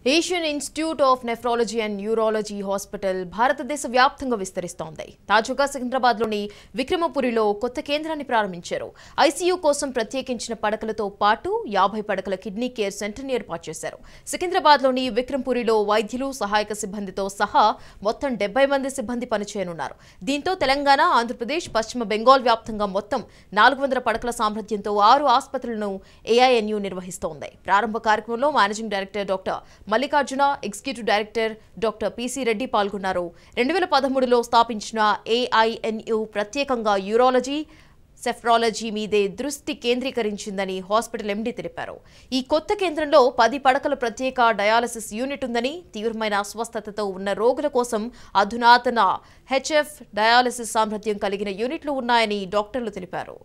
Asian Institute of Nephrology and Neurology hospital భారతదేశ వ్యాప్తంగా విస్తరిస్తోంది తాజాగా సికింద్రాబాద్లోని విక్రమపురిలో కొత్త కేంద్రాన్ని ప్రారంభించారు ఐసీయూ కోసం ప్రత్యేకించిన పడకలతో పాటు యాభై పడకల కిడ్నీ కేర్ సెంటర్ని ఏర్పాటు చేశారు సికింద్రాబాద్లోని విక్రమపురిలో వైద్యులు సహాయక సిబ్బందితో సహా మొత్తం డెబ్బై మంది సిబ్బంది పనిచేయనున్నారు దీంతో తెలంగాణ ఆంధ్రప్రదేశ్ పశ్చిమ బెంగాల్ వ్యాప్తంగా మొత్తం నాలుగు వందల పడకల సామర్థ్యంతో ఆరు ఆసుపత్రులను ఏఐఎన్యూ నిర్వహిస్తోంది ప్రారంభ కార్యక్రమంలో managing director doctor Mallikarjuna executive director doctor PC Reddy పాల్గొన్నారు రెండు వేల పదమూడులో స్థాపించిన ఏఐఎన్యు ప్రత్యేకంగా యూరాలజీ సెఫ్రాలజీ మీదే దృష్టి కేంద్రీకరించిందని హాస్పిటల్ ఎండీ తెలిపారు ఈ కొత్త కేంద్రంలో పది పడకల ప్రత్యేక డయాలసిస్ యూనిట్ ఉందని తీవ్రమైన అస్వస్థతతో ఉన్న రోగుల కోసం అధునాతన హెచ్ఎఫ్ డయాలసిస్ సామర్థ్యం కలిగిన యూనిట్లు ఉన్నాయని డాక్టర్లు తెలిపారు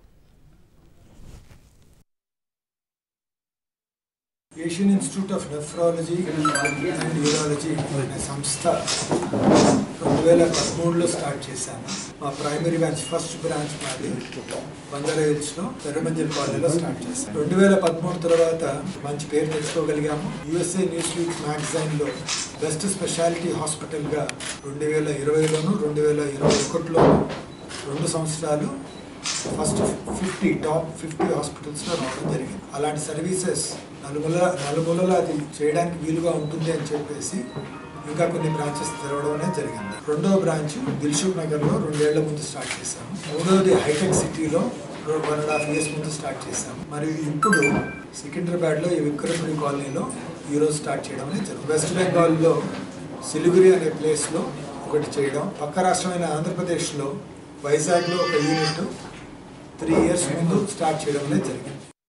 Asian Institute of Nephrology and Urology అనే సంస్థ రెండు వేల పదమూడులో స్టార్ట్ చేశాను మా ప్రైమరీ బ్రాంచ్ ఫస్ట్ బ్రాంచ్ మాది బంజారా హిల్స్లో పెరమంజల్ కాలనీలో స్టార్ట్ చేశాను రెండు వేల పదమూడు తర్వాత మంచి పేరు తెచ్చుకోగలిగాము యుఎస్ఏ న్యూస్ వీక్ మ్యాగజైన్లో బెస్ట్ స్పెషాలిటీ హాస్పిటల్గా రెండు వేల ఇరవైలోను రెండు వేల ఇరవై ఒకటిలోను రెండు సంవత్సరాలు ఫస్ట్ ఫిఫ్టీ టాప్ ఫిఫ్టీ హాస్పిటల్స్లో రావడం జరిగింది అలాంటి సర్వీసెస్ నలుమూల నలుమూలలా అది చేయడానికి వీలుగా ఉంటుంది అని చెప్పేసి ఇంకా కొన్ని బ్రాంచెస్ తెరవడం అనేది జరిగింది రెండవ బ్రాంచ్ దిల్షుక్ నగర్లో రెండేళ్ల ముందు స్టార్ట్ చేశాము మూడవది హైటెక్ సిటీలో వన్ అండ్ హాఫ్ ఇయర్స్ ముందు స్టార్ట్ చేశాము మరియు ఇప్పుడు సికింద్రాబాద్లో ఈ విక్రమపురి కాలనీలో ఈరోజు స్టార్ట్ చేయడం అనేది జరిగింది వెస్ట్ బెంగాల్లో సిలిగురి అనే ప్లేస్లో ఒకటి చేయడం పక్క రాష్ట్రమైన ఆంధ్రప్రదేశ్లో వైజాగ్లో ఒక యూనిట్ త్రీ ఇయర్స్ ముందు స్టార్ట్ చేయడం అనేది జరిగింది